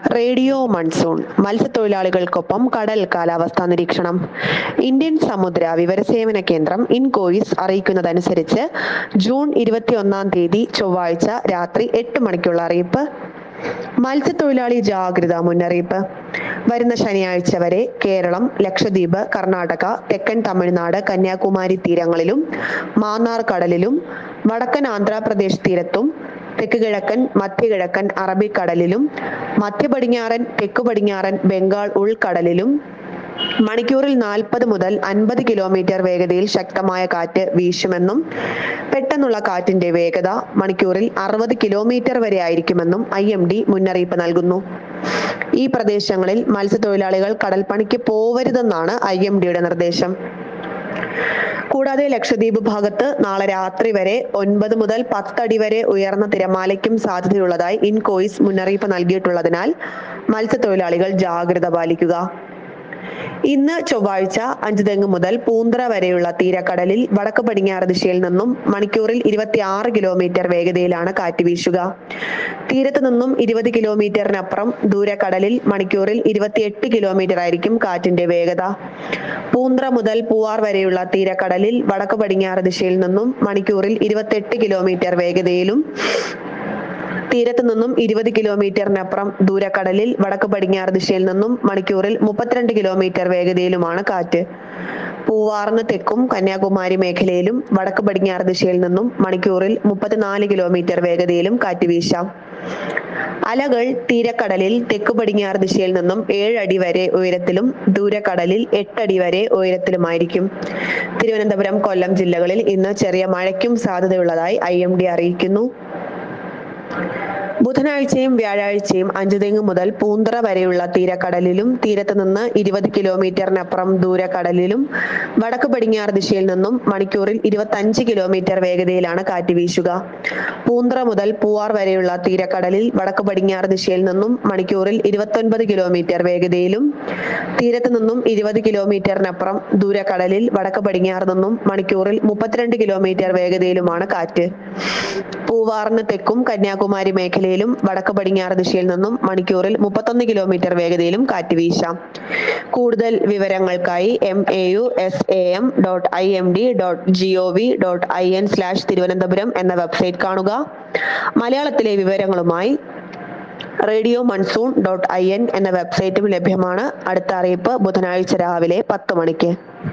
radio monsoon മത്സ്യത്തൊഴിലാളികൾക്കൊപ്പം കടൽ കാലാവസ്ഥാ നിരീക്ഷണം ഇന്ത്യൻ സമുദ്ര വിവരസേവന കേന്ദ്രം ഇൻകോയിസ് അറിയിക്കുന്നതനുസരിച്ച് ജൂൺ ഇരുപത്തിയൊന്നാം തീയതി ചൊവ്വാഴ്ച രാത്രി എട്ട് മണിക്കുള്ള അറിയിപ്പ് മത്സ്യത്തൊഴിലാളി ജാഗ്രതാ മുന്നറിയിപ്പ് വരുന്ന ശനിയാഴ്ച വരെ കേരളം ലക്ഷദ്വീപ് കർണാടക തെക്കൻ തമിഴ്നാട് കന്യാകുമാരി തീരങ്ങളിലും മാന്നാർ കടലിലും വടക്കൻ ആന്ധ്രാപ്രദേശ് തീരത്തും തെക്ക് കിഴക്കൻ മധ്യകിഴക്കൻ അറബിക്കടലിലും മധ്യ പടിഞ്ഞാറൻ തെക്ക് പടിഞ്ഞാറൻ ബംഗാൾ ഉൾക്കടലിലും മണിക്കൂറിൽ നാൽപ്പത് മുതൽ അൻപത് കിലോമീറ്റർ വേഗതയിൽ ശക്തമായ കാറ്റ് വീശുമെന്നും പെട്ടെന്നുള്ള കാറ്റിന്റെ വേഗത മണിക്കൂറിൽ അറുപത് കിലോമീറ്റർ വരെ ആയിരിക്കുമെന്നും ഐ എം ഡി മുന്നറിയിപ്പ് നൽകുന്നു ഈ പ്രദേശങ്ങളിൽ മത്സ്യത്തൊഴിലാളികൾ കടൽപ്പണിക്ക് പോവരുതെന്നാണ് ഐ എം ഡിയുടെ നിർദ്ദേശം കൂടാതെ ലക്ഷദ്വീപ് ഭാഗത്ത് നാളെ രാത്രി വരെ ഒൻപത് മുതൽ പത്തടി വരെ ഉയർന്ന തിരമാലയ്ക്കും സാധ്യതയുള്ളതായി ഇൻകോയിസ് മുന്നറിയിപ്പ് നൽകിയിട്ടുള്ളതിനാൽ മത്സ്യത്തൊഴിലാളികൾ ജാഗ്രത പാലിക്കുക ഇന്ന് ചൊവ്വാഴ്ച അഞ്ചുതെങ്ങ് മുതൽ പൂന്തറ വരെയുള്ള തീരക്കടലിൽ വടക്ക് പടിഞ്ഞാറ് ദിശയിൽ നിന്നും മണിക്കൂറിൽ ഇരുപത്തിയാറ് കിലോമീറ്റർ വേഗതയിലാണ് കാറ്റ് വീശുക തീരത്ത് നിന്നും ഇരുപത് കിലോമീറ്ററിനപ്പുറം ദൂരക്കടലിൽ മണിക്കൂറിൽ ഇരുപത്തിയെട്ട് കിലോമീറ്റർ ആയിരിക്കും കാറ്റിന്റെ വേഗത പൂന്തറ മുതൽ പൂവാർ വരെയുള്ള തീരക്കടലിൽ വടക്ക് പടിഞ്ഞാറ് ദിശയിൽ നിന്നും മണിക്കൂറിൽ ഇരുപത്തെട്ട് കിലോമീറ്റർ വേഗതയിലും തീരത്ത് നിന്നും ഇരുപത് കിലോമീറ്ററിനപ്പുറം ദൂരക്കടലിൽ വടക്ക് പടിഞ്ഞാറ് ദിശയിൽ നിന്നും മണിക്കൂറിൽ മുപ്പത്തിരണ്ട് കിലോമീറ്റർ വേഗതയിലുമാണ് കാറ്റ് പൂവാറിന് തെക്കും കന്യാകുമാരി മേഖലയിലും വടക്ക് പടിഞ്ഞാറ് ദിശയിൽ നിന്നും മണിക്കൂറിൽ മുപ്പത്തിനാല് കിലോമീറ്റർ വേഗതയിലും കാറ്റ് വീശാം അലകൾ തീരക്കടലിൽ തെക്ക് പടിഞ്ഞാറ് ദിശയിൽ നിന്നും ഏഴടി വരെ ഉയരത്തിലും ദൂരക്കടലിൽ എട്ടടി വരെ ഉയരത്തിലുമായിരിക്കും തിരുവനന്തപുരം കൊല്ലം ജില്ലകളിൽ ഇന്ന് ചെറിയ മഴയ്ക്കും സാധ്യതയുള്ളതായി ഐ എം ഡി അറിയിക്കുന്നു ബുധനാഴ്ചയും വ്യാഴാഴ്ചയും അഞ്ചുതെങ്ങ് മുതൽ പൂന്തറ വരെയുള്ള തീരക്കടലിലും തീരത്ത് നിന്ന് ഇരുപത് കിലോമീറ്ററിനപ്പുറം ദൂരക്കടലിലും വടക്ക് പടിഞ്ഞാറ് ദിശയിൽ നിന്നും മണിക്കൂറിൽ ഇരുപത്തഞ്ച് കിലോമീറ്റർ വേഗതയിലാണ് കാറ്റ് വീശുക പൂന്തറ മുതൽ പൂവാർ വരെയുള്ള തീരക്കടലിൽ വടക്ക് പടിഞ്ഞാറ് ദിശയിൽ നിന്നും മണിക്കൂറിൽ ഇരുപത്തൊൻപത് കിലോമീറ്റർ വേഗതയിലും തീരത്ത് നിന്നും ഇരുപത് കിലോമീറ്ററിനപ്പുറം ദൂരക്കടലിൽ വടക്ക് പടിഞ്ഞാറ് നിന്നും മണിക്കൂറിൽ മുപ്പത്തിരണ്ട് കിലോമീറ്റർ വേഗതയിലുമാണ് കാറ്റ് പൂവാറിന് തെക്കും കന്യാകുമാരി മേഖലയിലും വടക്ക് പടിഞ്ഞാറ് ദിശയിൽ നിന്നും മണിക്കൂറിൽ മുപ്പത്തൊന്ന് കിലോമീറ്റർ വേഗതയിലും കാറ്റ് വീശാം കൂടുതൽ വിവരങ്ങൾക്കായി M A U S A M dot I M D dot G O V dot I N slash Thiruvananthapuram എന്ന വെബ്സൈറ്റ് കാണുക മലയാളത്തിലെ വിവരങ്ങളുമായി radio monsoon dot I N എന്ന വെബ്സൈറ്റും ലഭ്യമാണ് അടുത്ത അറിയിപ്പ് ബുധനാഴ്ച രാവിലെ പത്ത് മണിക്ക്